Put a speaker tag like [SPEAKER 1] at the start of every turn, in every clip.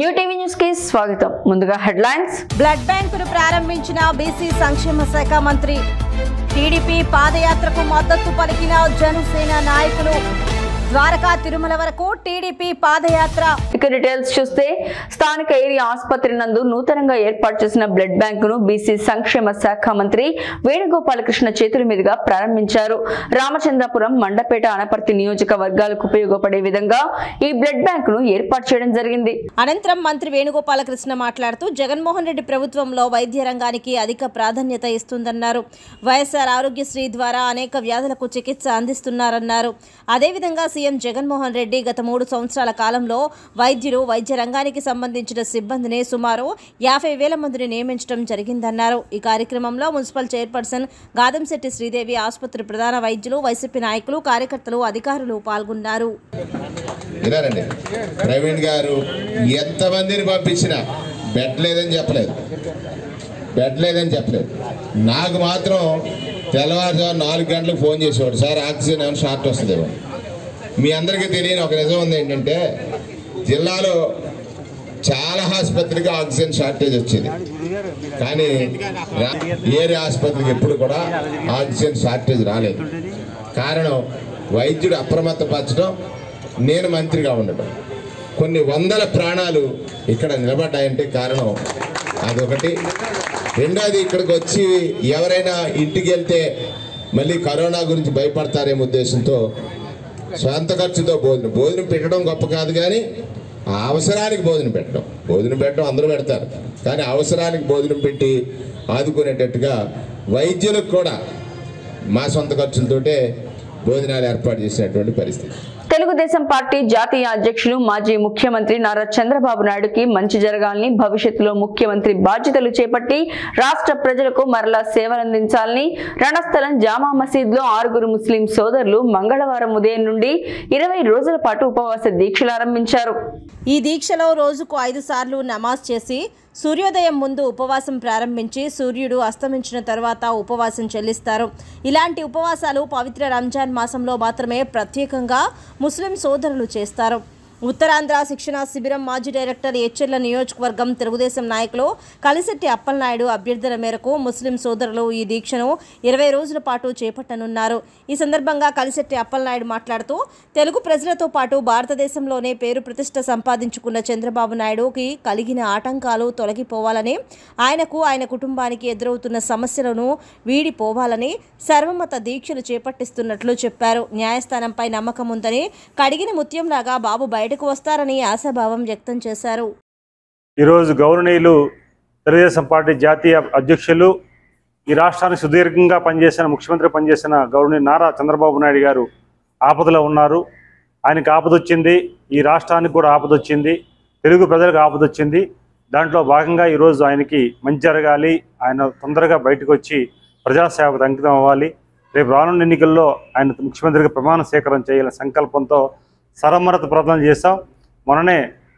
[SPEAKER 1] New TV news కి స్వాగతం ముందుగా హెడ్లైన్స్
[SPEAKER 2] బ్లడ్ బ్యాంకును ప్రారంభించిన బీసీ సంక్షేమ శాఖ మంత్రి టీడీపీ పాదయాత్రకు మద్దతు పలికిన జనసేన నాయకులు ద్వారకా తిరుమల వరకు టీడీపీ పాదయాత్ర
[SPEAKER 1] ఇక డీటెయిల్స్ చూస్తే స్థానిక ఏరియా ఆసుపత్రి నందు నూతనంగా ఏర్పాటు చేసిన బ్లడ్ బ్యాంకును బీసీ సంక్షేమ శాఖ మంత్రి వేణుగోపాలకృష్ణ చేతుల మీదుగా ప్రారంభించారు రామచంద్రపురం మండపేట అనపర్తి నియోజకవర్గాలకు ఉపయోగపడే విధంగా ఈ బ్లడ్ బ్యాంకును ఏర్పాటు చేయడం జరిగింది
[SPEAKER 2] అనంతరం మంత్రి వేణుగోపాలకృష్ణ మాట్లాడుతూ జగన్మోహన్ రెడ్డి ప్రభుత్వంలో వైద్య రంగానికి అధిక ప్రాధాన్యత ఇస్తుందన్నారు వైఎస్ఆర్ ఆరోగ్యశ్రీ ద్వారా అనేక వ్యాధులకు చికిత్స అందిస్తున్నారన్నారు అదేవిధంగా సీఎం జగన్మోహన్ రెడ్డి గత మూడు సంవత్సరాల కాలంలో వైద్యులు వైద్య రంగానికి సంబంధించిన సిబ్బందిని సుమారు యాభై వేల మందిని నియమించడం జరిగిందన్నారు ఈ కార్యక్రమంలో మున్సిపల్ చైర్పర్సన్ గాదంశెట్టి శ్రీదేవి ఆసుపత్రి ప్రధాన వైద్యులు వైసీపీ నాయకులు కార్యకర్తలు అధికారులు పాల్గొన్నారు
[SPEAKER 3] వినారండి ప్రవీణ్ గారు ఎంతమందిని పంపించినా బెడ్ లేదని చెప్పలేదు బెడ్ లేదని చెప్పలేదు నాకు మాత్రం తెల్లవారుజాము నాలుగు గంటలకు ఫోన్ చేసేవాడు సార్ ఆక్సిజన్ ఏమైనా షార్ట్ వస్తుందేమో మీ అందరికీ తెలియని ఒక నిజం ఉంది ఏంటంటే జిల్లాలో చాలా ఆసుపత్రికి ఆక్సిజన్ షార్టేజ్ వచ్చేది కానీ రా- ఏరే ఆసుపత్రికి ఎప్పుడు కూడా ఆక్సిజన్ షార్టేజ్ రాలేదు కారణం వైద్యుడు అప్రమత్తపరచడం నేను మంత్రిగా ఉండటం కొన్ని వందల ప్రాణాలు ఇక్కడ నిలబడ్డాయంటే కారణం అదొకటి రెండోది ఇక్కడికి వచ్చి ఎవరైనా ఇంటికి వెళ్తే మళ్ళీ కరోనా గురించి భయపడతారేమో ఉద్దేశంతో స్వంత ఖర్చుతో భోజనం భోజనం పెట్టడం గొప్ప కాదు కానీ ఆ అవసరానికి భోజనం పెట్టడం భోజనం పెట్టడం అందరూ పెడతారు కానీ అవసరానికి భోజనం పెట్టి ఆదుకునేటట్టుగా వైద్యులకు కూడా మా సొంత ఖర్చులతోటే భోజనాలు ఏర్పాటు చేసినటువంటి పరిస్థితి
[SPEAKER 1] తెలుగుదేశం పార్టీ జాతీయ అధ్యక్షులు మాజీ ముఖ్యమంత్రి నారా చంద్రబాబు నాయుడుకి మంచి జరగాలని భవిష్యత్తులో ముఖ్యమంత్రి బాధ్యతలు చేపట్టి రాష్ట్ర ప్రజలకు మరలా సేవలందించాలని రణస్థలం జామా మసీద్లో ఆరుగురు ముస్లిం సోదరులు మంగళవారం ఉదయం నుండి ఇరవై రోజుల పాటు ఉపవాస దీక్షలు ఆరంభించారు
[SPEAKER 2] ఈ దీక్షలో రోజుకు ఐదు సార్లు నమాజ్ చేసి సూర్యోదయం ముందు ఉపవాసం ప్రారంభించి సూర్యుడు అస్తమించిన తర్వాత ఉపవాసం చెల్లిస్తారు ఇలాంటి ఉపవాసాలు పవిత్ర రంజాన్ మాసంలో మాత్రమే ప్రత్యేకంగా ముస్లిం సోదరులు చేస్తారు ఉత్తరాంధ్ర శిక్షణ శిబిరం మాజీ డైరెక్టర్ హెచ్ఎల్ల నియోజకవర్గం తెలుగుదేశం నాయకులు కలిశెట్టి అప్పలనాయుడు అభ్యర్థుల మేరకు ముస్లిం సోదరులు ఈ దీక్షను ఇరవై రోజుల పాటు చేపట్టనున్నారు ఈ సందర్భంగా కలిశెట్టి అప్పలనాయుడు మాట్లాడుతూ తెలుగు ప్రజలతో పాటు భారతదేశంలోనే పేరు ప్రతిష్ట సంపాదించుకున్న చంద్రబాబు నాయుడుకి కలిగిన ఆటంకాలు తొలగిపోవాలని ఆయనకు ఆయన కుటుంబానికి ఎదురవుతున్న సమస్యలను వీడిపోవాలని సర్వమత దీక్షలు చేపట్టిస్తున్నట్లు చెప్పారు న్యాయస్థానంపై నమ్మకం ఉందని కడిగిన ముత్యంలాగా బాబు బయటకు వస్తారని ఆశాభావం వ్యక్తం చేశారు
[SPEAKER 4] ఈరోజు గౌరవనీయులు తెలుగుదేశం పార్టీ జాతీయ అధ్యక్షులు ఈ రాష్ట్రానికి సుదీర్ఘంగా పనిచేసిన ముఖ్యమంత్రి పనిచేసిన గౌరవనీయ నారా చంద్రబాబు నాయుడు గారు ఆపదలో ఉన్నారు ఆయనకు ఆపదొచ్చింది ఈ రాష్ట్రానికి కూడా ఆపదొచ్చింది తెలుగు ప్రజలకు ఆపదొచ్చింది దాంట్లో భాగంగా ఈరోజు ఆయనకి మంచి జరగాలి ఆయన తొందరగా బయటకు వచ్చి ప్రజాసేవకు అంకితం అవ్వాలి రేపు రానున్న ఎన్నికల్లో ఆయన ముఖ్యమంత్రిగా ప్రమాణ స్వీకారం చేయాలనే సంకల్పంతో సరమరత ప్రార్థన చేశాం మొన్ననే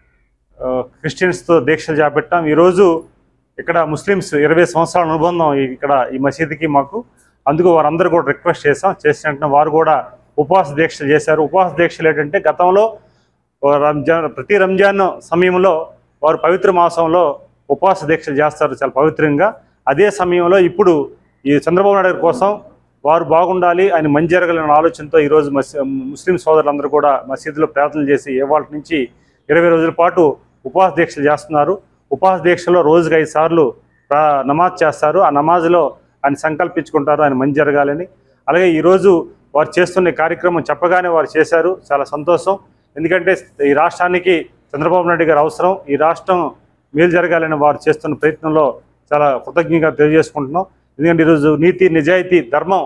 [SPEAKER 4] ఆ, క్రిస్టియన్స్తో దీక్షలు చేపట్టాం ఈరోజు ఇక్కడ ముస్లిమ్స్ ఇరవై సంవత్సరాల అనుబంధం ఈ- ఇక్కడ ఈ మసీదుకి మాకు అందుకు వారందరూ కూడా రిక్వెస్ట్ చేసాం చేసిన వెంటనే వారు కూడా ఉపవాస దీక్షలు చేశారు ఉపవాస దీక్షలు ఏంటంటే గతంలో ఓ రంజాన్ ప్రతి రంజాన్ సమయంలో వారు పవిత్ర మాసంలో ఉపవాస దీక్షలు చేస్తారు చాలా పవిత్రంగా అదే సమయంలో ఇప్పుడు ఈ చంద్రబాబు నాయుడు గారి కోసం వారు బాగుండాలి ఆయన మంచి జరగాలనే ఆలోచనతో ఈరోజు మసీ ముస్లిం సోదరులందరూ కూడా మసీదులో ప్రార్థనలు చేసి ఇవాళ నుంచి ఇరవై రోజుల పాటు ఉపవాస దీక్షలు చేస్తున్నారు ఉపవాస దీక్షలో రోజుకి ఐదు సార్లు ప్రా- నమాజ్ చేస్తారు ఆ నమాజ్లో ఆయన సంకల్పించుకుంటారు ఆయన మంచి జరగాలని అలాగే ఈరోజు వారు చేస్తున్న ఈ కార్యక్రమం చెప్పగానే వారు చేశారు చాలా సంతోషం ఎందుకంటే ఈ రాష్ట్రానికి చంద్రబాబు నాయుడు గారు అవసరం ఈ రాష్ట్రం మేలు జరగాలని వారు చేస్తున్న ప్రయత్నంలో చాలా కృతజ్ఞంగా తెలియజేసుకుంటున్నాం ఎందుకంటే ఈరోజు నీతి నిజాయితీ ధర్మం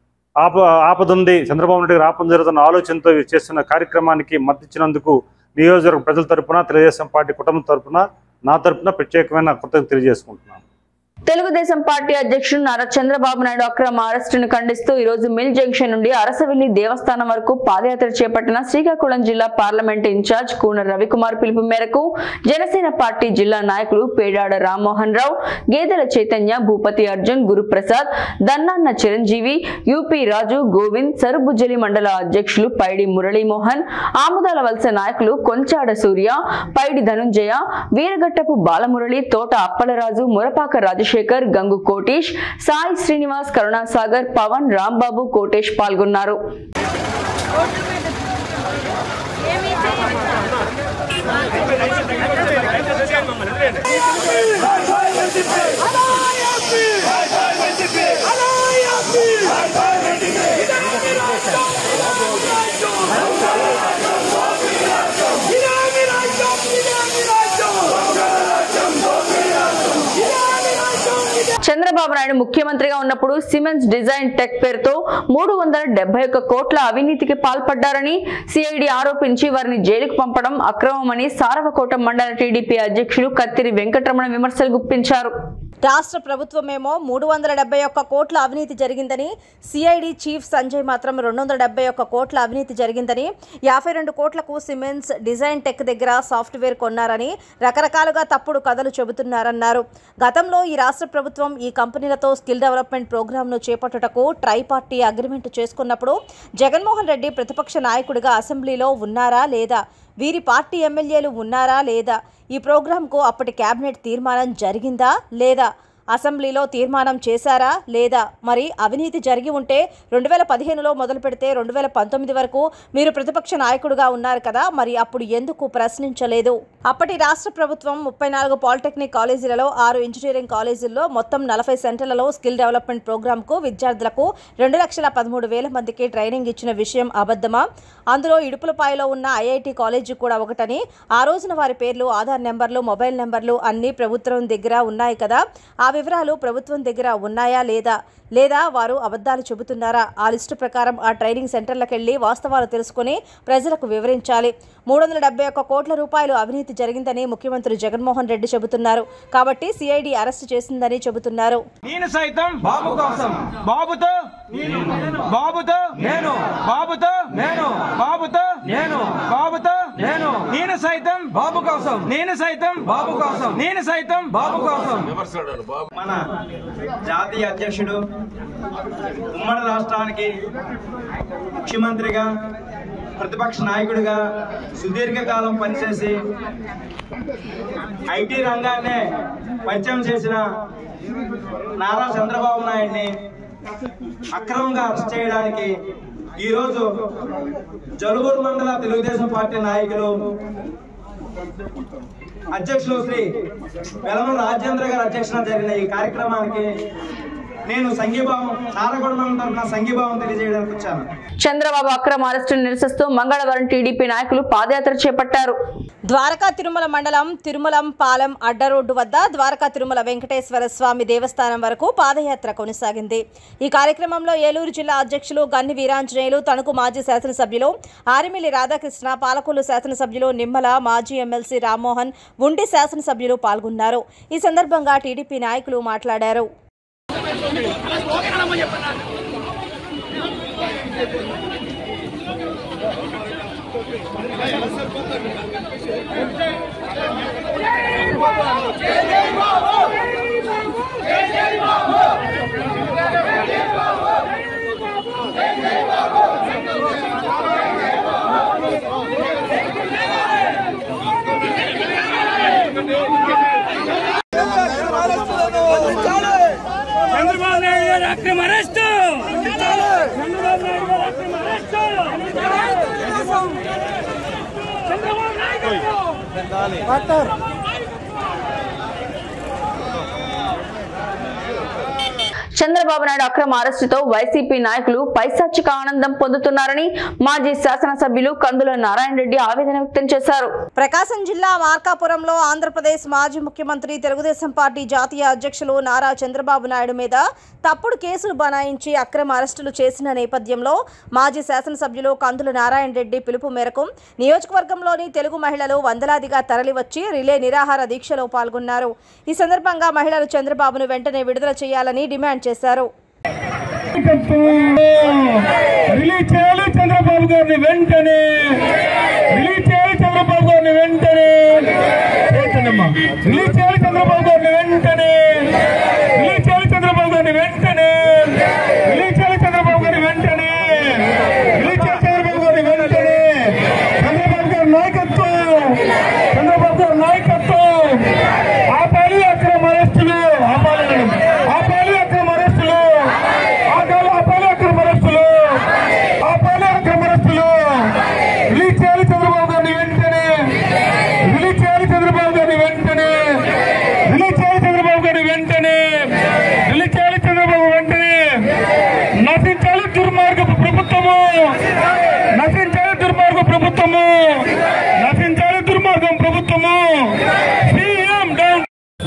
[SPEAKER 4] ఆప ఆపదుంది చంద్రబాబు నాయుడు గారు ఆపద జరుగుతున్న ఆలోచనతో వీరు చేస్తున్న కార్యక్రమానికి మద్దతు ఇచ్చినందుకు నియోజకవర్గ ప్రజల తరపున తెలుగుదేశం పార్టీ కుటుంబం తరపున నా తరపున ప్రత్యేకమైన కృతజ్ఞత తెలియజేసుకుంటున్నాను
[SPEAKER 1] తెలుగుదేశం పార్టీ అధ్యక్షుడు నారా చంద్రబాబు నాయుడు అక్రమ అరెస్టును ఖండిస్తూ ఈ రోజు మిల్ జంక్షన్ నుండి అరసవెల్లి దేవస్థానం వరకు పాదయాత్ర చేపట్టిన శ్రీకాకుళం జిల్లా పార్లమెంట్ ఇన్ఛార్జ్ కూన రవికుమార్ పిలుపు మేరకు జనసేన పార్టీ జిల్లా నాయకులు పేడాడ రామ్మోహన్ రావు గేదెల చైతన్య భూపతి అర్జున్ గురుప్రసాద్ దన్నాన్న చిరంజీవి యూపీ రాజు గోవింద్ సరుబుజ్జలి మండల అధ్యక్షులు పైడి మురళీమోహన్ ఆముదాల వలస నాయకులు కొంచాడ సూర్య పైడి ధనుంజయ వీరగట్టపు బాలమురళి తోట అప్పలరాజు మురపాక రాజశేఖర్ గంగు కోటేష్ సాయి శ్రీనివాస్ కరుణాసాగర్ పవన్ రాంబాబు కోటేష్ పాల్గొన్నారు చంద్రబాబు నాయుడు ముఖ్యమంత్రిగా ఉన్నప్పుడు సిమెన్స్ డిజైన్ టెక్ పేరుతో మూడు వందల డెబ్బై ఒక్క కోట్ల అవినీతికి పాల్పడ్డారని సిఐడి ఆరోపించి వారిని జైలుకు పంపడం అక్రమమని సారవకోట మండల టీడీపీ అధ్యక్షులు కత్తిరి వెంకటరమణ విమర్శలు గుప్పించారు
[SPEAKER 2] రాష్ట్ర ప్రభుత్వమేమో మూడు వందల డెబ్బై ఒక్క కోట్ల అవినీతి జరిగిందని సిఐడి చీఫ్ సంజయ్ మాత్రం రెండు వందల డెబ్బై ఒక్క కోట్ల అవినీతి జరిగిందని యాభై రెండు కోట్లకు సిమెంట్స్ డిజైన్ టెక్ దగ్గర సాఫ్ట్వేర్ కొన్నారని రకరకాలుగా తప్పుడు కథలు చెబుతున్నారన్నారు గతంలో ఈ రాష్ట్ర ప్రభుత్వం ఈ కంపెనీలతో స్కిల్ డెవలప్మెంట్ ప్రోగ్రాంను చేపట్టుటకు ట్రై పార్టీ అగ్రిమెంట్ చేసుకున్నప్పుడు జగన్మోహన్ రెడ్డి ప్రతిపక్ష నాయకుడిగా అసెంబ్లీలో ఉన్నారా లేదా వీరి పార్టీ ఎమ్మెల్యేలు ఉన్నారా లేదా ఈ ప్రోగ్రాంకు అప్పటి కేబినెట్ తీర్మానం జరిగిందా లేదా అసెంబ్లీలో తీర్మానం చేశారా లేదా మరి అవినీతి జరిగి ఉంటే రెండు వేల పదిహేనులో మొదలు పెడితే రెండు వేల పంతొమ్మిది వరకు మీరు ప్రతిపక్ష నాయకుడిగా ఉన్నారు కదా మరి అప్పుడు ఎందుకు ప్రశ్నించలేదు అప్పటి రాష్ట్ర ప్రభుత్వం ముప్పై నాలుగు పాలిటెక్నిక్ కాలేజీలలో ఆరు ఇంజనీరింగ్ కాలేజీల్లో మొత్తం నలభై సెంటర్లలో స్కిల్ డెవలప్మెంట్ ప్రోగ్రాంకు విద్యార్థులకు రెండు లక్షల పదమూడు వేల మందికి ట్రైనింగ్ ఇచ్చిన విషయం అబద్ధమా అందులో ఇడుపులపాయలో ఉన్న ఐఐటి కాలేజీ కూడా ఒకటని ఆ రోజున వారి పేర్లు ఆధార్ నెంబర్లు మొబైల్ నెంబర్లు అన్నీ ప్రభుత్వం దగ్గర ఉన్నాయి కదా ఆ వివరాలు ప్రభుత్వం దగ్గర ఉన్నాయా లేదా లేదా వారు అబద్ధాలు చెబుతున్నారా ఆ లిస్టు ప్రకారం ఆ ట్రైనింగ్ సెంటర్లకు వెళ్లి వాస్తవాలు తెలుసుకుని ప్రజలకు వివరించాలి మూడు వందల డెబ్బై ఒక్క కోట్ల రూపాయలు అవినీతి జరిగిందని ముఖ్యమంత్రి జగన్మోహన్ రెడ్డి చెబుతున్నారు కాబట్టి సిఐడి అరెస్టు చేసిందని చెబుతున్నారు
[SPEAKER 5] నేను సైతం బాబు కోసం బాబుతో బాబుతో నేను బాబుతో నేను బాబుతో నేను బాబుతో నేను నేను సైతం బాబు కోసం నేను సైతం బాబు కోసం నేను సైతం బాబు కోసం
[SPEAKER 6] మన జాతీయ అధ్యక్షుడు ఉమ్మడి రాష్ట్రానికి ముఖ్యమంత్రిగా ప్రతిపక్ష నాయకుడిగా సుదీర్ఘకాలం పనిచేసి ఐటీ రంగాన్నే పరిచయం చేసిన నారా చంద్రబాబు నాయుడిని అక్రమంగా అరెస్ట్ చేయడానికి ఈరోజు జలుగూరు మండల తెలుగుదేశం పార్టీ నాయకులు అధ్యక్షులు శ్రీ వెలమ రాజేంద్ర గారి అధ్యక్షన జరిగిన ఈ కార్యక్రమానికి నేను సంఘీభావం సారగొడమం తరఫున సంఘీభావం తెలియజేయడానికి వచ్చాను
[SPEAKER 1] చంద్రబాబు అక్రమ అరెస్టును నిరసిస్తూ మంగళవారం టీడీపీ నాయకులు పాదయాత్ర చేపట్టారు
[SPEAKER 2] ద్వారకా తిరుమల మండలం తిరుమలం పాలెం అడ్డ రోడ్డు వద్ద ద్వారకా తిరుమల వెంకటేశ్వర స్వామి దేవస్థానం వరకు పాదయాత్ర కొనసాగింది ఈ కార్యక్రమంలో ఏలూరు జిల్లా అధ్యక్షులు గన్ని వీరాంజనేయులు తణుకు మాజీ శాసనసభ్యులు ఆరిమిల్లి రాధాకృష్ణ పాలకొల్లు శాసనసభ్యులు నిమ్మల మాజీ ఎమ్మెల్సీ రామ్మోహన్ ఉండి శాసనసభ్యులు పాల్గొన్నారు ఈ సందర్భంగా టీడీపీ నాయకులు మాట్లాడారు
[SPEAKER 5] చంద్రబాబు నాయుడు గారు అక్రమ అరెస్ట్ చంద్రబాబు నాయుడు గారు అక్రమ అరెస్ట్ చంద్రబాబు నాయుడు
[SPEAKER 1] చంద్రబాబు నాయుడు అక్రమ అరెస్టుతో వైసీపీ నాయకులు పైశాచిక ఆనందం పొందుతున్నారని మాజీ శాసనసభ్యులు కందుల నారాయణ రెడ్డి ఆవేదన వ్యక్తం చేశారు
[SPEAKER 2] ప్రకాశం జిల్లా మార్కాపురంలో ఆంధ్రప్రదేశ్ మాజీ ముఖ్యమంత్రి తెలుగుదేశం పార్టీ జాతీయ అధ్యక్షులు నారా చంద్రబాబు నాయుడు మీద తప్పుడు కేసులు బనాయించి అక్రమ అరెస్టులు చేసిన నేపథ్యంలో మాజీ శాసనసభ్యులు కందుల నారాయణ రెడ్డి పిలుపు మేరకు నియోజకవర్గంలోని తెలుగు మహిళలు వందలాదిగా తరలివచ్చి రిలే నిరాహార దీక్షలో పాల్గొన్నారు ఈ సందర్భంగా మహిళలు చంద్రబాబును వెంటనే విడుదల చేయాలని డిమాండ్ చేశారు
[SPEAKER 7] రిలీజ్ చేయాలి చంద్రబాబు గారిని వెంటనే రిలీజ్ చేయాలి చంద్రబాబు గారిని వెంటనే చేతనమ్మా రిలీజ్ చేయాలి చంద్రబాబు గారిని వెంటనే రిలీజ్ చేయాలి చంద్రబాబు గారిని వెంటనే రిలీజ్ చేయాలి చంద్రబాబు గారిని వెంటనే రిలీజ్ చేయాలి చంద్రబాబు గారిని వెంటనే చంద్రబాబు గారి నాయకత్వం చంద్రబాబు గారి నాయకత్వం ఆపాలి అక్రమ అరెస్టులు ఆపాలి మేడం. ఆపాలి అక్రమ అరెస్టులు ఆపాలి ఆపాలి అక్రమ అరెస్టులు ఆపాలి అక్రమ అరెస్టులు రిలీజ్ చేయాలి చంద్రబాబు గారిని వెంటనే రిలీజ్ చేయాలి చంద్రబాబు గారిని వెంటనే రిలీజ్ చేయాలి చంద్రబాబు గారిని వెంటనే రిలీజ్ చేయాలి చంద్రబాబు వెంటనే నశించాలి దుర్మార్గపు ప్రభుత్వము నశించాలి దుర్మార్గ ప్రభుత్వము నశించాలి దుర్మార్గం ప్రభుత్వము సీఎం డౌన్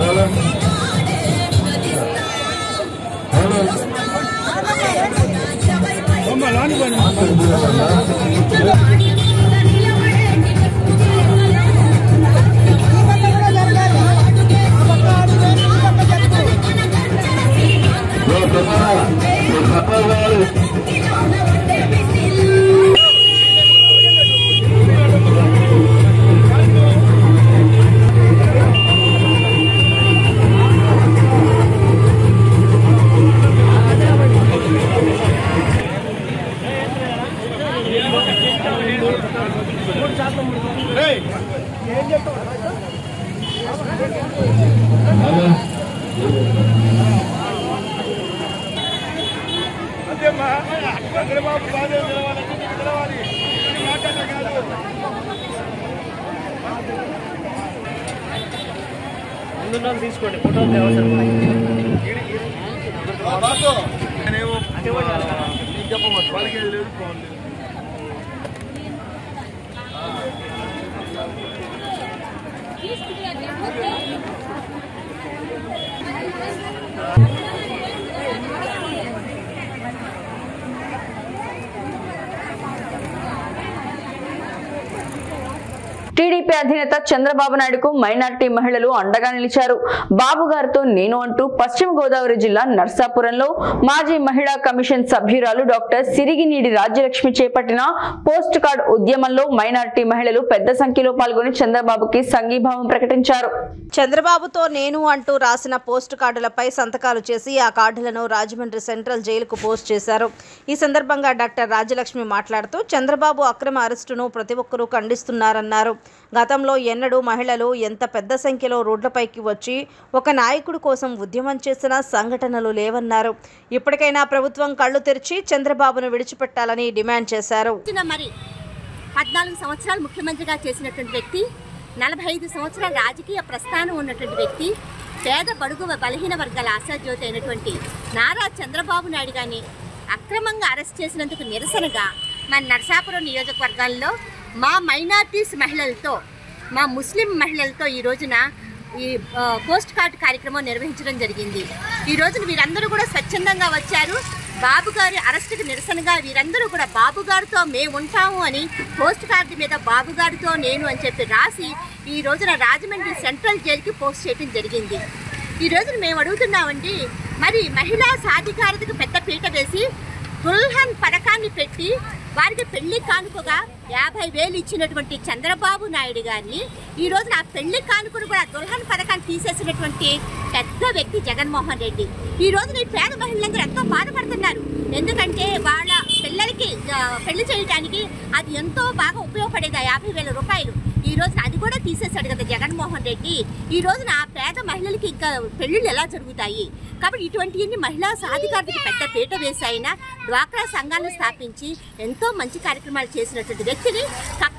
[SPEAKER 1] టీడీపీ అధినేత చంద్రబాబు నాయుడుకు మైనార్టీ మహిళలు అండగా నిలిచారు బాబు గారితో నేను అంటూ పశ్చిమ గోదావరి జిల్లా నర్సాపురంలో మాజీ మహిళా కమిషన్ సభ్యురాలు డాక్టర్ సిరిగినీడి రాజ్యలక్ష్మి చేపట్టిన పోస్ట్ కార్డ్ ఉద్యమంలో మైనార్టీ మహిళలు పెద్ద సంఖ్యలో పాల్గొని చంద్రబాబుకి సంఘీభావం ప్రకటించారు
[SPEAKER 2] చంద్రబాబుతో నేను అంటూ రాసిన పోస్ట్ కార్డులపై సంతకాలు చేసి ఆ కార్డులను రాజమండ్రి సెంట్రల్ జైలుకు పోస్ట్ చేశారు ఈ సందర్భంగా డాక్టర్ రాజలక్ష్మి మాట్లాడుతూ చంద్రబాబు అక్రమ అరెస్టును ప్రతి ఒక్కరూ ఖండిస్తున్నారన్నారు గతంలో ఎన్నడూ మహిళలు ఎంత పెద్ద సంఖ్యలో రోడ్లపైకి వచ్చి ఒక నాయకుడి కోసం ఉద్యమం చేసిన సంఘటనలు లేవన్నారు ఇప్పటికైనా ప్రభుత్వం కళ్ళు తెరిచి చంద్రబాబును విడిచిపెట్టాలని డిమాండ్ చేశారు
[SPEAKER 8] వచ్చిన మరి పద్నాలుగు సంవత్సరాలు ముఖ్యమంత్రిగా చేసినటువంటి వ్యక్తి నలభై ఐదు సంవత్సరాల రాజకీయ ప్రస్థానం ఉన్నటువంటి వ్యక్తి పేద బడుగు బలహీన వర్గాల ఆశాజ్యోతి అయినటువంటి నారా చంద్రబాబు నాయుడు గారిని అక్రమంగా అరెస్ట్ చేసినందుకు నిరసనగా మన నరసాపురం నియోజకవర్గాల్లో మా మైనార్టీస్ మహిళలతో మా ముస్లిం మహిళలతో ఈ రోజున ఈ ఆ, పోస్ట్ కార్డు కార్యక్రమం నిర్వహించడం జరిగింది ఈ రోజున వీరందరూ కూడా స్వచ్ఛందంగా వచ్చారు బాబు గారి అరెస్టుకు నిరసనగా వీరందరూ కూడా బాబు గారితో మేము ఉంటాము అని పోస్ట్ కార్డు మీద బాబు గారితో నేను అని చెప్పి రాసి ఈ రోజున రాజమండ్రి సెంట్రల్ జైలుకి పోస్ట్ చేయడం జరిగింది ఈ రోజున మేము అడుగుతున్నామండి మరి మహిళా సాధికారతకు పెద్ద పీట వేసి దుల్హన్ పథకాన్ని పెట్టి వారికి పెళ్లి కానుకగా యాభై వేలు ఇచ్చినటువంటి చంద్రబాబు నాయుడు గారిని ఈ రోజు ఆ పెళ్లి కానుకను కూడా దుల్హన్ పథకాన్ని తీసేసినటువంటి పెద్ద వ్యక్తి జగన్మోహన్ రెడ్డి ఈ రోజు ఈ పేద మహిళలందరూ ఎంతో బాధపడుతున్నారు ఎందుకంటే వాళ్ళ పిల్లలకి ఆ, పెళ్లి చేయడానికి అది ఎంతో బాగా ఉపయోగపడేది ఆ యాభై వేల రూపాయలు ఈ రోజున అది కూడా తీసేశాడు కదా జగన్మోహన్ రెడ్డి ఈ రోజున ఆ పేద మహిళలకి ఇంకా పెళ్లిళ్ళు ఎలా జరుగుతాయి కాబట్టి ఇటువంటి మహిళా సాధికారతకి పెద్ద పీట వేసి ఆయన డ్వాక్రా సంఘాలను స్థాపించి ఎంతో మంచి కార్యక్రమాలు చేసినటువంటి వ్యక్తిని కక్షా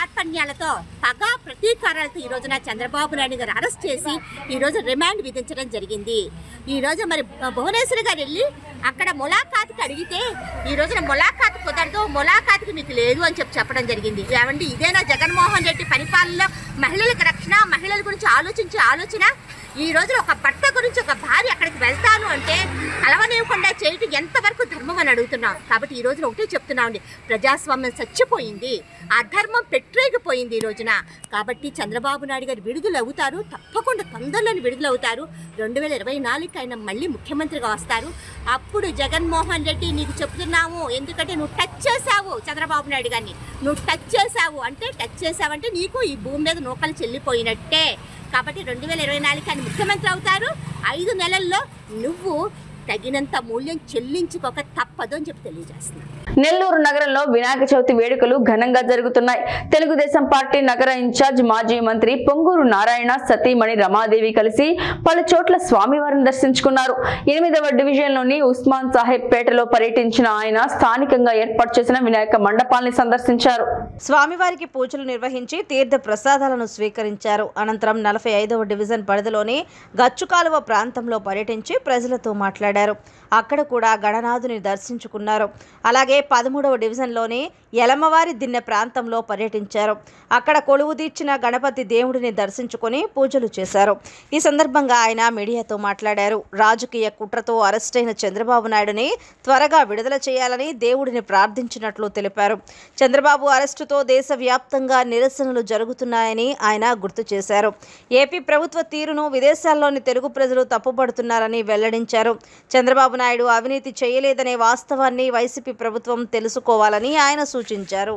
[SPEAKER 8] కార్పణ్యాలతో పగ ప్రతీకారాలతో ఈ రోజున చంద్రబాబు నాయుడు గారు అరెస్ట్ చేసి ఈ రోజు రిమాండ్ విధించడం జరిగింది ఈ రోజు మరి భువనేశ్వర్ గారు వెళ్ళి అక్కడ ములాఖాత్కి అడిగితే ఈ రోజున ములాఖాత్ కుదరదు ములాఖాత్కి మీకు లేదు అని చెప్పి చెప్పడం జరిగింది ఏమండి ఇదేనా జగన్మోహన్ రెడ్డి పరిపాలనలో మహిళలకు రక్షణ మహిళల గురించి ఆలోచించే ఆలోచన ఈ రోజున ఒక భర్త గురించి ఒక భార్య అక్కడికి వెళ్తాను అంటే అలవనివ్వకుండా చేయటం ఎంతవరకు ధర్మం అని అడుగుతున్నాం కాబట్టి ఈ రోజున ఒకటే చెప్తున్నామండి ప్రజాస్వామ్యం చచ్చిపోయింది ఆ ధర్మం పెట్టరేగిపోయింది ఈ రోజున కాబట్టి చంద్రబాబు నాయుడు గారు విడుదల అవుతారు తప్పకుండా తొందరలోనే విడుదల అవుతారు రెండు వేల ఇరవై నాలుగుకి ఆయన మళ్ళీ ముఖ్యమంత్రిగా వస్తారు అప్పుడు జగన్మోహన్ రెడ్డి నీకు చెప్తున్నాము ఎందుకంటే నువ్వు టచ్ చేశావు చంద్రబాబు నాయుడు గారిని నువ్వు టచ్ చేశావు అంటే టచ్ చేశావంటే నీకు ఈ భూమి మీద నూకలు చెల్లిపోయినట్టే కాబట్టి రెండు వేల ఇరవై నాలుగు ఆయన ముఖ్యమంత్రి అవుతారు ఐదు నెలల్లో నువ్వు తగినంత మూల్యం చెల్లించుకోక తప్పదు అని చెప్పి తెలియజేస్తున్నాను
[SPEAKER 1] నెల్లూరు నగరంలో వినాయక చవితి వేడుకలు ఘనంగా జరుగుతున్నాయి తెలుగుదేశం పార్టీ నగర ఇన్ఛార్జ్ మాజీ మంత్రి పొంగూరు నారాయణ సతీమణి రమాదేవి కలిసి పలు చోట్ల స్వామివారిని దర్శించుకున్నారు ఎనిమిదవ డివిజన్లోని ఉస్మాన్ సాహెబ్ పేటలో పర్యటించిన ఆయన స్థానికంగా ఏర్పాటు చేసిన వినాయక మండపాల్ని సందర్శించారు
[SPEAKER 2] స్వామివారికి పూజలు నిర్వహించి తీర్థ ప్రసాదాలను స్వీకరించారు అనంతరం నలభై ఐదవ డివిజన్ పరిధిలోని గచ్చుకాలువ ప్రాంతంలో పర్యటించి ప్రజలతో మాట్లాడారు అక్కడ కూడా గణనాథుని దర్శించుకున్నారు అలాగే పదమూడవ డివిజన్లోని యలమవారి దిన్నె ప్రాంతంలో పర్యటించారు అక్కడ కొలువు తీర్చిన గణపతి దేవుడిని దర్శించుకొని పూజలు చేశారు ఈ సందర్భంగా ఆయన మీడియాతో మాట్లాడారు రాజకీయ కుట్రతో అరెస్టైన చంద్రబాబు నాయుడుని త్వరగా విడుదల చేయాలని దేవుడిని ప్రార్థించినట్లు తెలిపారు చంద్రబాబు అరెస్టుతో దేశవ్యాప్తంగా నిరసనలు జరుగుతున్నాయని ఆయన గుర్తు చేశారు ఏపీ ప్రభుత్వ తీరును విదేశాల్లోని తెలుగు ప్రజలు తప్పుపడుతున్నారని వెల్లడించారు చంద్రబాబు నాయుడు అవినీతి చేయలేదనే వాస్తవాన్ని వైసీపీ ప్రభుత్వం తెలుసుకోవాలని ఆయన సూచించారు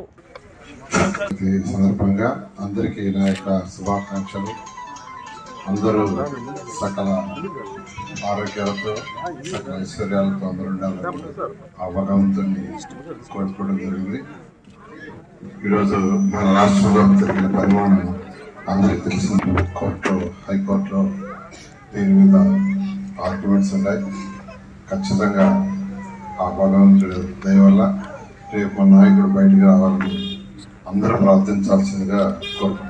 [SPEAKER 9] ఈ సందర్భంగా అందరికీ నా యొక్క శుభాకాంక్షలు అందరూ సకల ఆరోగ్యాలతో సకల ఐశ్వర్యాలతో అందరూ ఉండాలని ఆ భగవంతుని కోరుకోవడం జరిగింది ఈరోజు మన రాష్ట్రంలో జరిగిన పరిమాణం అందరికీ తెలిసింది కోర్టులో హైకోర్టులో దీని మీద ఆర్గ్యుమెంట్స్ ఉన్నాయి ఖచ్చితంగా ఆ భగవంతుడు దయ వల్ల రేపు మన నాయకుడు బయటికి రావాలని అందరూ ప్రార్థించాల్సిందిగా కోరుకుంటున్నాను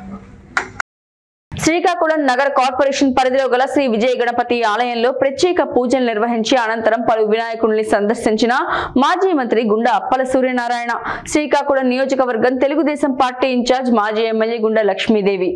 [SPEAKER 1] శ్రీకాకుళం నగర కార్పొరేషన్ పరిధిలో గల శ్రీ విజయ గణపతి ఆలయంలో ప్రత్యేక పూజలు నిర్వహించి అనంతరం పలు వినాయకుడిని సందర్శించిన మాజీ మంత్రి గుండా అప్పల సూర్యనారాయణ శ్రీకాకుళం నియోజకవర్గం తెలుగుదేశం పార్టీ ఇన్ఛార్జ్ మాజీ ఎమ్మెల్యే గుండా లక్ష్మీదేవి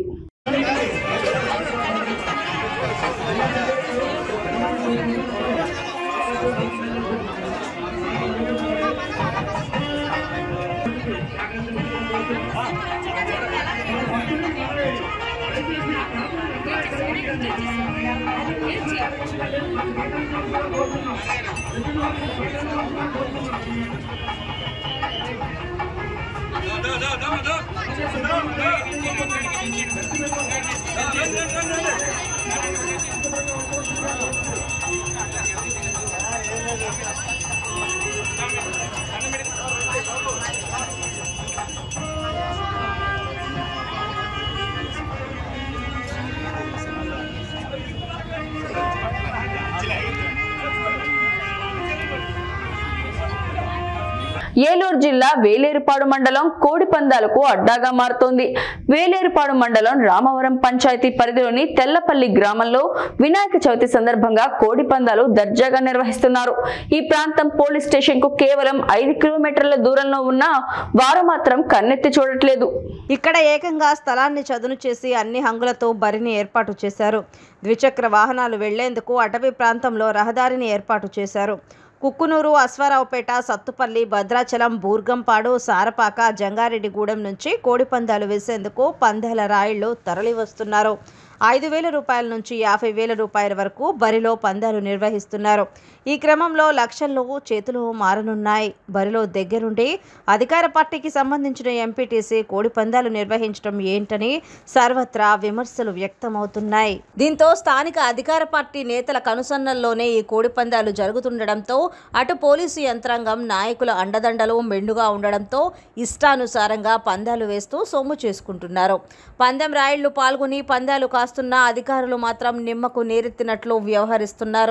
[SPEAKER 1] ఏలూరు జిల్లా వేలేరుపాడు మండలం కోడి పందాలకు అడ్డాగా మారుతోంది వేలేరుపాడు మండలం రామవరం పంచాయతీ పరిధిలోని తెల్లపల్లి గ్రామంలో వినాయక చవితి సందర్భంగా కోడి పందాలు దర్జాగా నిర్వహిస్తున్నారు ఈ ప్రాంతం పోలీస్ స్టేషన్ కు కేవలం ఐదు కిలోమీటర్ల దూరంలో ఉన్న వారు మాత్రం కన్నెత్తి చూడట్లేదు
[SPEAKER 2] ఇక్కడ ఏకంగా స్థలాన్ని చదును చేసి అన్ని హంగులతో బరిని ఏర్పాటు చేశారు ద్విచక్ర వాహనాలు వెళ్లేందుకు అటవీ ప్రాంతంలో రహదారిని ఏర్పాటు చేశారు కుక్కునూరు అశ్వారావుపేట సత్తుపల్లి భద్రాచలం బూర్గంపాడు సారపాక జంగారెడ్డిగూడెం నుంచి కోడి పందాలు వేసేందుకు పందేల రాయిళ్లు తరలి వస్తున్నారు ఐదు వేల రూపాయల నుంచి యాభై వేల రూపాయల వరకు బరిలో పందాలు నిర్వహిస్తున్నారు ఈ క్రమంలో లక్షల్లో చేతులు మారనున్నాయి బరిలో దగ్గరుండి అధికార పార్టీకి సంబంధించిన ఎంపీటీసీ కోడి పందాలు నిర్వహించడం ఏంటని సర్వత్రా విమర్శలు వ్యక్తమవుతున్నాయి దీంతో స్థానిక అధికార పార్టీ నేతల కనుసన్నల్లోనే ఈ కోడి పందాలు జరుగుతుండడంతో అటు పోలీసు యంత్రాంగం నాయకుల అండదండలు మెండుగా ఉండడంతో ఇష్టానుసారంగా పందాలు వేస్తూ సొమ్ము చేసుకుంటున్నారు పందెం రాయిళ్లు పాల్గొని పందాలు కాస్తున్న అధికారులు మాత్రం నిమ్మకు నీరెత్తినట్లు వ్యవహరిస్తున్నారు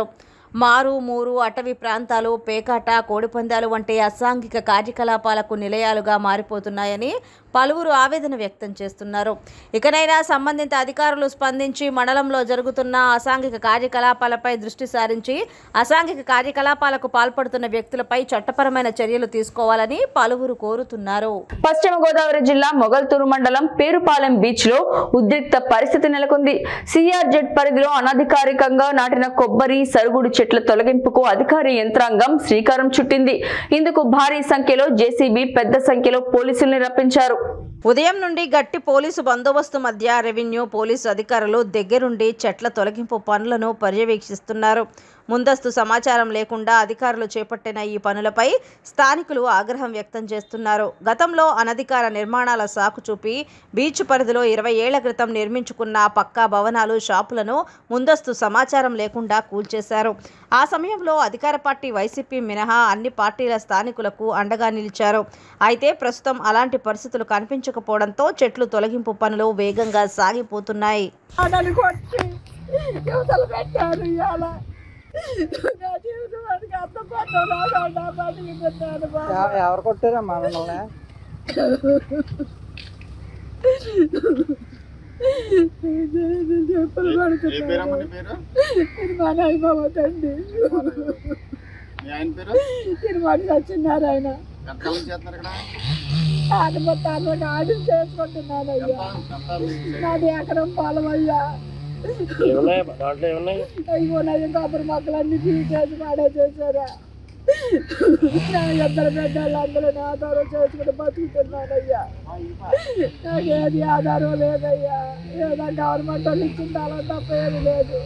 [SPEAKER 2] మారు మూరు అటవీ ప్రాంతాలు పేకాట కోడిపందాలు వంటి అసాంఘిక కార్యకలాపాలకు నిలయాలుగా మారిపోతున్నాయని పలువురు ఆవేదన వ్యక్తం చేస్తున్నారు ఇకనైనా సంబంధిత అధికారులు స్పందించి మండలంలో జరుగుతున్న అసాంఘిక కార్యకలాపాలపై దృష్టి సారించి అసాంఘిక కార్యకలాపాలకు పాల్పడుతున్న వ్యక్తులపై చట్టపరమైన చర్యలు తీసుకోవాలని పలువురు కోరుతున్నారు
[SPEAKER 1] పశ్చిమ గోదావరి జిల్లా మొగల్తూరు మండలం పేరుపాలెం బీచ్ లో ఉద్రిక్త పరిస్థితి నెలకొంది సిఆర్జెడ్ పరిధిలో అనధికారికంగా నాటిన కొబ్బరి సరుగుడు చెట్ల తొలగింపుకు అధికారి యంత్రాంగం శ్రీకారం చుట్టింది ఇందుకు భారీ సంఖ్యలో జేసీబీ పెద్ద సంఖ్యలో పోలీసుల్ని రప్పించారు
[SPEAKER 2] ఉదయం నుండి గట్టి పోలీసు బందోబస్తు మధ్య రెవెన్యూ పోలీసు అధికారులు దగ్గరుండి చెట్ల తొలగింపు పనులను పర్యవేక్షిస్తున్నారు ముందస్తు సమాచారం లేకుండా అధికారులు చేపట్టిన ఈ పనులపై స్థానికులు ఆగ్రహం వ్యక్తం చేస్తున్నారు గతంలో అనధికార నిర్మాణాల సాకు చూపి బీచ్ పరిధిలో ఇరవై ఏళ్ల క్రితం నిర్మించుకున్న పక్కా భవనాలు షాపులను ముందస్తు సమాచారం లేకుండా కూల్చేశారు ఆ సమయంలో అధికార పార్టీ వైసీపీ మినహా అన్ని పార్టీల స్థానికులకు అండగా నిలిచారు అయితే ప్రస్తుతం అలాంటి పరిస్థితులు కనిపించకపోవడంతో చెట్లు తొలగింపు పనులు వేగంగా సాగిపోతున్నాయి
[SPEAKER 10] ఆడలు కొట్టి యువతలు పెట్టారు ఇవాళ నా జీవితానికి అంత పట్టణాలు బతికితున్నాను
[SPEAKER 11] ఎవరు కొట్టారమ్మా మిమ్మల్ని
[SPEAKER 10] చెప్పులు పడుతున్నాను ఇది మా నాయనమ్మ తండ్రి తిరుమల సత్యనారాయణ ఆడబట్టాను ఆడి చేసుకుంటున్నాను అయ్యా నాది ఎకరం పొలం అయ్యా
[SPEAKER 11] దాంట్లో ఏమున్నాయి
[SPEAKER 10] అయ్యో నా కాపురి మొక్కలన్నీ తీసేసి పాడే చేశారా నా ఇద్దరు బిడ్డలు అందరూ నా ఆధారం చేసుకుని బతుకుతున్నానయ్యా నాకేది ఆధారం లేదయ్యా ఏదో గవర్నమెంట్ వాళ్ళు ఇచ్చిన తాళం తప్ప ఏమి లేదు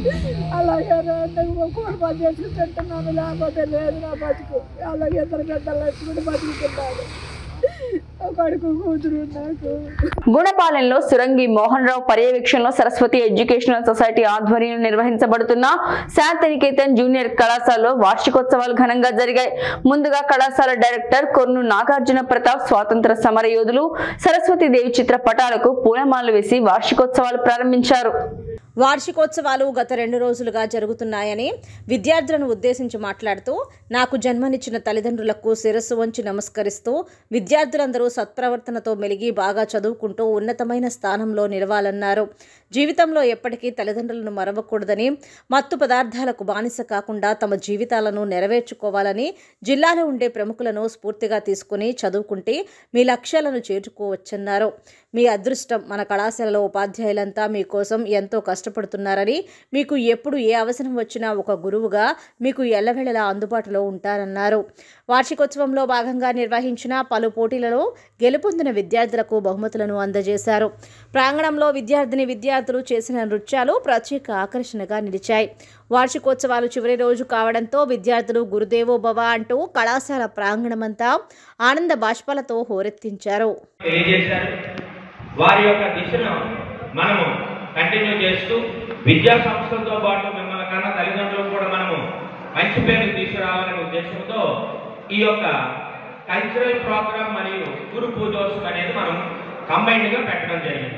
[SPEAKER 10] అలాగే నేను కూలి పని చేసుకుని తింటున్నాను లేకపోతే లేదు నా బతుకు అలాగే ఇద్దరు బిడ్డలు ఎత్తుకుని బతుకుతున్నాను ఒక కొడుకు కూతురు నాకు
[SPEAKER 1] గుణపాలెంలో సురంగి మోహన్ రావు పర్యవేక్షణలో సరస్వతి ఎడ్యుకేషనల్ సొసైటీ ఆధ్వర్యంలో నిర్వహించబడుతున్న శాంతినికేతన్ జూనియర్ కళాశాలలో వార్షికోత్సవాలు ఘనంగా జరిగాయి ముందుగా కళాశాల డైరెక్టర్ కొర్ను నాగార్జున ప్రతాప్ స్వాతంత్ర సమర యోధులు సరస్వతీదేవి చిత్ర పటాలకు పూలమాలలు వేసి వార్షికోత్సవాలు ప్రారంభించారు
[SPEAKER 2] వార్షికోత్సవాలు గత రెండు రోజులుగా జరుగుతున్నాయని విద్యార్థులను ఉద్దేశించి మాట్లాడుతూ నాకు జన్మనిచ్చిన తల్లిదండ్రులకు శిరస్సు వంచి నమస్కరిస్తూ విద్యార్థులందరూ సత్ప్రవర్తనతో మెలిగి బాగా చదువుకుంటూ ఉన్నతమైన స్థానంలో నిలవాలన్నారు జీవితంలో ఎప్పటికీ తల్లిదండ్రులను మరవకూడదని మత్తు పదార్థాలకు బానిస కాకుండా తమ జీవితాలను నెరవేర్చుకోవాలని జిల్లాలో ఉండే ప్రముఖులను స్ఫూర్తిగా తీసుకుని చదువుకుంటే మీ లక్ష్యాలను చేరుకోవచ్చన్నారు మీ అదృష్టం మన కళాశాలలో ఉపాధ్యాయులంతా మీకోసం ఎంతో కష్టపడుతున్నారని మీకు ఎప్పుడు ఏ అవసరం వచ్చినా ఒక గురువుగా మీకు ఎల్లవేళలా అందుబాటులో ఉంటారన్నారు వార్షికోత్సవంలో భాగంగా నిర్వహించిన పలు పోటీలలో గెలుపొందిన విద్యార్థులకు బహుమతులను అందజేశారు ప్రాంగణంలో విద్యార్థిని విద్యార్థులు చేసిన నృత్యాలు ప్రత్యేక ఆకర్షణగా నిలిచాయి వార్షికోత్సవాలు చివరి రోజు కావడంతో విద్యార్థులు గురుదేవో భవ అంటూ కళాశాల ప్రాంగణమంతా ఆనంద బాష్పాలతో హోరెత్తించారు
[SPEAKER 12] తెలియజేశారు వారి యొక్క దిశను మనము కంటిన్యూ చేస్తూ విద్యా సంస్థలతో పాటు మిమ్మల్ని కన్నా తల్లిదండ్రులు కూడా మనము మంచి పేరు తీసుకురావాలనే ఉద్దేశంతో ఈ యొక్క కల్చరల్ ప్రోగ్రామ్ మరియు గురు పూజోత్సవం అనేది మనం కంబైన్డ్గా పెట్టడం జరిగింది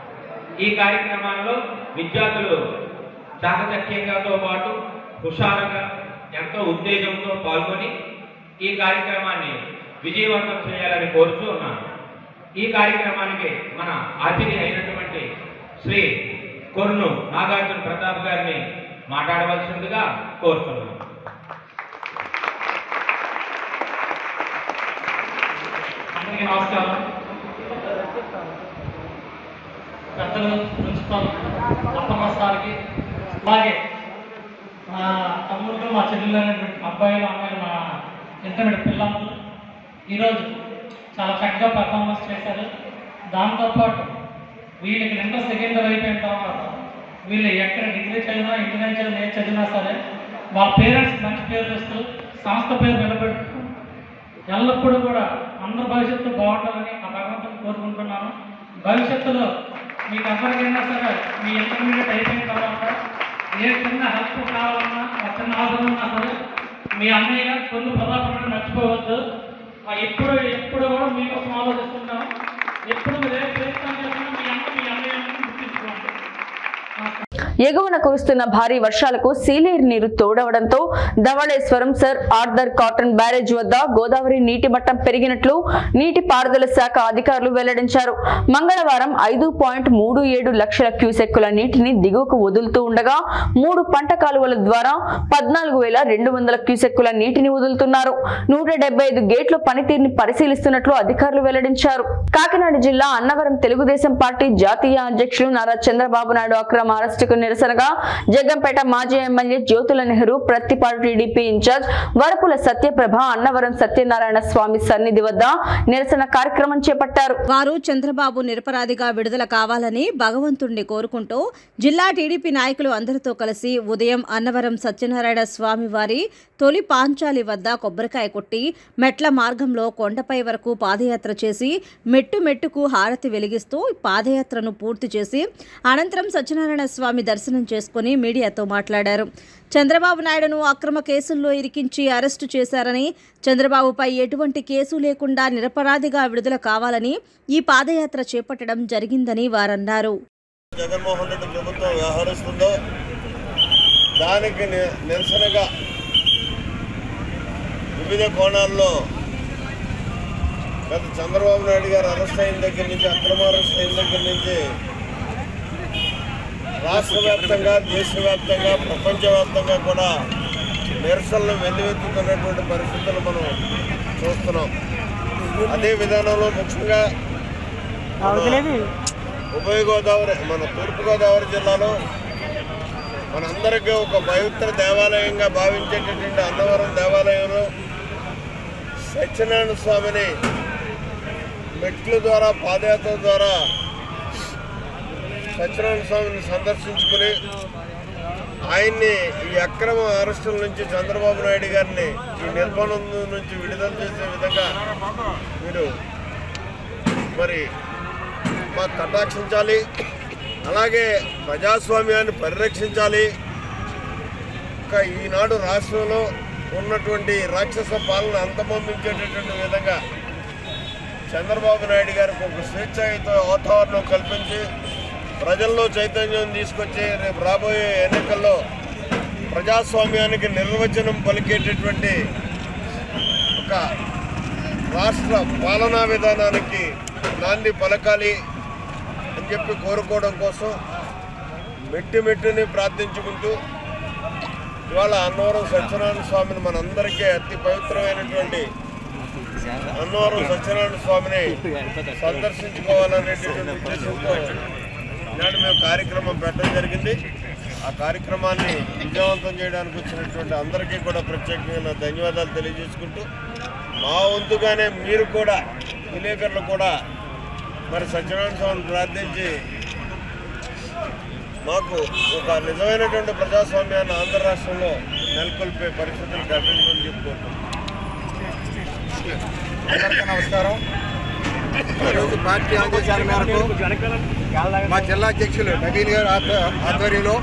[SPEAKER 12] ఈ కార్యక్రమాల్లో విద్యార్థులు చాకచక్యంగాతో పాటు హుషారుగా ఎంతో ఉత్తేజంతో పాల్గొని ఈ కార్యక్రమాన్ని విజయవంతం చేయాలని కోరుతూ ఉన్నాను ఈ కార్యక్రమానికి మన అతిథి అయినటువంటి శ్రీ కొర్ను నాగార్జున ప్రతాప్ గారిని మాట్లాడవలసిందిగా కోరుతున్నాను
[SPEAKER 13] అందరికీ నమస్కారం పెద్దలు ప్రిన్సిపల్ అప్పమ్మ సార్కి అలాగే మా తమ్ముళ్ళు మా చెల్లెలు అనేటువంటి అబ్బాయిలు అమ్మాయిలు మా ఇంటర్మీడియట్ పిల్లలు ఈరోజు చాలా చక్కగా పెర్ఫార్మెన్స్ చేశారు దాంతోపాటు వీళ్ళకి రెండో సెకండ్ ఇయర్ అయిపోయిన తర్వాత వీళ్ళు ఎక్కడ డిగ్రీ చదివినా ఇంజనీరింగ్ చదివినా ఏది చదివినా సరే వాళ్ళ పేరెంట్స్ మంచి పేరు తెస్తూ సంస్థ పేరు నిలబెడుతూ ఎల్లప్పుడూ కూడా అందరి భవిష్యత్తు బాగుండాలని ఆ భగవంతుని కోరుకుంటున్నాను భవిష్యత్తులో మీకు ఎవరికైనా సరే మీ ఇంటర్మీడియట్ అయిపోయిన తర్వాత ఏ చిన్న హెల్ప్ కావాలన్నా ఒక చిన్న అవసరం ఉన్నా సరే మీ అన్నయ్య కొన్ని ప్రతాపం మర్చిపోవద్దు ఆ ఎప్పుడు ఎప్పుడు కూడా మీకోసం ఆలోచిస్తుంటాం ఎప్పుడు మీరు ఏ ప్రయత్నం చేసినా మీ అన్న మీ అన్నయ్య గుర్తించుకోండి
[SPEAKER 1] ఎగువన కురుస్తున్న భారీ వర్షాలకు సీలేరు నీరు తోడవడంతో Dowleswaram Sir Arthur Cotton barrage వద్ద గోదావరి నీటి మట్టం పెరిగినట్లు నీటి పారుదల శాఖ అధికారులు వెల్లడించారు మంగళవారం ఐదు పాయింట్ మూడు ఏడు లక్షల క్యూసెక్కుల నీటిని దిగువకు వదులుతూ ఉండగా మూడు పంట కాలువల ద్వారా పద్నాలుగు వేల రెండు వందల క్యూసెక్కుల నీటిని వదులుతున్నారు నూట డెబ్బై ఐదు గేట్ల పనితీరుని పరిశీలిస్తున్నట్లు అధికారులు వెల్లడించారు కాకినాడ జిల్లా అన్నవరం తెలుగుదేశం పార్టీ జాతీయ అధ్యక్షులు నారా చంద్రబాబు నాయుడు అక్రమ అరెస్టుకు నిరసనగా జగ్గంపేట మాజీ MLA Jyothula Nehru Prathipadu TDP incharge Varupula Satyaprabha Annavaram Satyanarayana Swamy సన్నిధి వద్ద నిరసన కార్యక్రమం చేపట్టారు
[SPEAKER 2] వారు చంద్రబాబు నిరపరాధిగా విడుదల కావాలని భగవంతుణ్ణి కోరుకుంటూ జిల్లా టీడీపీ నాయకులు అందరితో కలిసి ఉదయం అన్నవరం సత్యనారాయణ స్వామి వారి తొలి పాంచాలి వద్ద కొబ్బరికాయ కొట్టి మెట్ల మార్గంలో కొండపై వరకు పాదయాత్ర చేసి మెట్టు మెట్టుకు హారతి వెలిగిస్తూ పాదయాత్రను పూర్తి చేసి అనంతరం సత్యనారాయణ స్వామి దర్శనం చేసుకుని మీడియాతో మాట్లాడారు చంద్రబాబు నాయుడును అక్రమ కేసుల్లో ఇరికించి అరెస్టు చేశారని చంద్రబాబుపై ఎటువంటి కేసు లేకుండా నిరపరాధిగా విడుదల కావాలని ఈ పాదయాత్ర చేపట్టడం జరిగిందని వారన్నారు
[SPEAKER 14] జగన్మోహన్ రెడ్డి ప్రభుత్వం వ్యవహరిస్తుందో దానికి ని- నిరసనగా వివిధ కోణాల్లో గత చంద్రబాబు నాయుడు గారు అరెస్ట్ అయిన దగ్గర నుంచి అక్రమ అరెస్ట్ అయిన దగ్గర నుంచి రాష్ట్ర వ్యాప్తంగా దేశవ్యాప్తంగా ప్రపంచవ్యాప్తంగా కూడా నిరసనలు వెల్లువెత్తుతున్నటువంటి పరిస్థితులు మనం చూస్తున్నాం అదే విధానంలో ముఖ్యంగా మన ఉభయ గోదావరి మన తూర్పుగోదావరి జిల్లాలో మనందరికీ ఒక పవిత్ర దేవాలయంగా భావించేటటువంటి అన్నవరం దేవాలయంలో సత్యనారాయణ స్వామిని మెట్ల ద్వారా పాదయాత్ర ద్వారా సత్యనారాయణ స్వామిని సందర్శించుకుని ఆయన్ని ఈ అక్రమ అరెస్టుల నుంచి చంద్రబాబు నాయుడు గారిని ఈ నిర్మాణం నుంచి విడుదల చేసే విధంగా మీరు మరి మాకు కటాక్షించాలి అలాగే ప్రజాస్వామ్యాన్ని పరిరక్షించాలి ఇంకా ఈనాడు రాష్ట్రంలో ఉన్నటువంటి రాక్షస పాలన అంతమొందించేటటువంటి విధంగా చంద్రబాబు నాయుడు గారికి ఒక స్వేచ్ఛాయుత వాతావరణం కల్పించి ప్రజల్లో చైతన్యం తీసుకొచ్చి రేపు రాబోయే ఎన్నికల్లో ప్రజాస్వామ్యానికి నిర్వచనం పలికేటటువంటి ఒక రాష్ట్ర పాలనా విధానానికి నాంది పలకాలి అని చెప్పి కోరుకోవడం కోసం మెట్టి మెట్టుని ప్రార్థించుకుంటూ ఇవాళ అన్నవరం సత్యనారాయణ స్వామిని మనందరికీ అతి పవిత్రమైనటువంటి అన్నవరం సత్యనారాయణ స్వామిని సందర్శించుకోవాలనేటటువంటి ఉద్దేశంతో ఈనాడు మేము కార్యక్రమం పెట్టడం జరిగింది ఆ కార్యక్రమాన్ని విజయవంతం చేయడానికి వచ్చినటువంటి అందరికీ కూడా ప్రత్యేకంగా నా ధన్యవాదాలు తెలియజేసుకుంటూ మా వంతుగానే మీరు కూడా విలేకరులు కూడా మరి సత్యనారాయణ స్వామిని ప్రార్థించి మాకు ఒక నిజమైనటువంటి ప్రజాస్వామ్యాన్ని ఆంధ్ర రాష్ట్రంలో నెలకొల్పే పరిస్థితులు కల్పించమని చెప్పుకుంటున్నాం
[SPEAKER 15] అందరికీ నమస్కారం ఈరోజు పార్టీ ఆదేశాల మేరకు మా జిల్లా అధ్యక్షులు నవీన్ గారు ఆధ్వ- ఆధ్వర్యంలో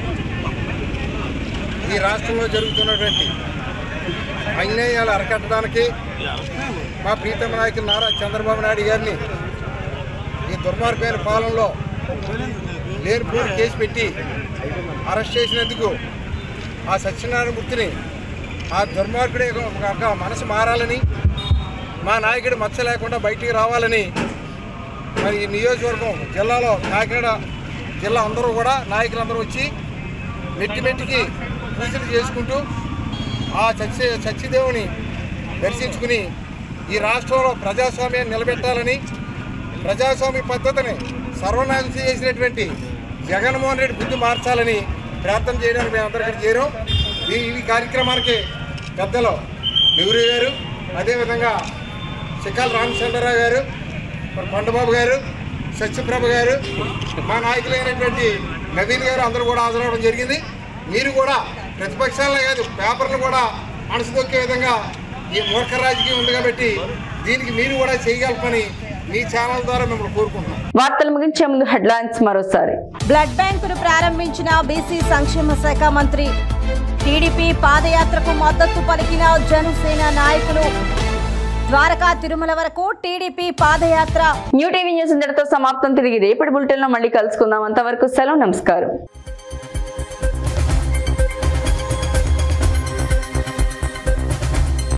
[SPEAKER 15] ఈ రాష్ట్రంలో జరుగుతున్నటువంటి అన్యాయాలు అరకట్టడానికి మా ప్రీతమ నాయకులు నారా చంద్రబాబు నాయుడు గారిని ఈ దుర్మార్గమైన పాలనలో లేనిపోని కేసు పెట్టి అరెస్ట్ చేసినందుకు ఆ సత్యనారాయణ మూర్తిని ఆ దుర్మార్గుడే ఒక మనసు మారాలని మా నాయకుడు మచ్చ లేకుండా బయటికి రావాలని మరి ఈ నియోజకవర్గం జిల్లాలో కాకినాడ జిల్లా అందరూ కూడా నాయకులందరూ వచ్చి మెట్టి మెట్టికి పూజలు చేసుకుంటూ ఆ సత్య సత్యదేవుని దర్శించుకుని ఈ రాష్ట్రంలో ప్రజాస్వామ్యాన్ని నిలబెట్టాలని ప్రజాస్వామ్య పద్ధతిని సర్వనాశనం చేసినటువంటి జగన్మోహన్ రెడ్డి బుద్ధి మార్చాలని ప్రార్థన చేయడానికి మేము అందరం ఇక్కడ చేరాం ఈ ఈ కార్యక్రమానికి పెద్దలు నెహ్రూ గారు అదేవిధంగా చిక్కాల రామచంద్రరావు గారు మరి కొండబాబు గారు సత్యప్రభ గారు మా నాయకులైనటువంటి నవీన్ గారు అందరూ కూడా హాజరవడం జరిగింది మీరు కూడా ప్రతిపక్షాలనే కాదు పేపర్లు కూడా అణసదొక్కే విధంగా ఈ మూర్ఖ రాజకీయం ఉంది కాబట్టి దీనికి మీరు కూడా చేయగలపని మీ ఛానల్ ద్వారా మిమ్మల్ని కోరుకుంటున్నాం
[SPEAKER 1] వార్తలు ముగించే ముందు హెడ్లైన్స్ మరోసారి
[SPEAKER 2] బ్లడ్ బ్యాంకును ప్రారంభించిన బీసీ సంక్షేమ శాఖ మంత్రి టీడీపీ పాదయాత్రకు మద్దతు పలికిన జనసేన నాయకులు ద్వారకా తిరుమల వరకు టీడీపీ పాదయాత్ర
[SPEAKER 1] న్యూ టీవీ న్యూస్ ఇంతటితో సమాప్తం తిరిగి రేపటి బులెటిన్ లో మళ్ళీ కలుసుకుందాం అంతవరకు సెలవు నమస్కారం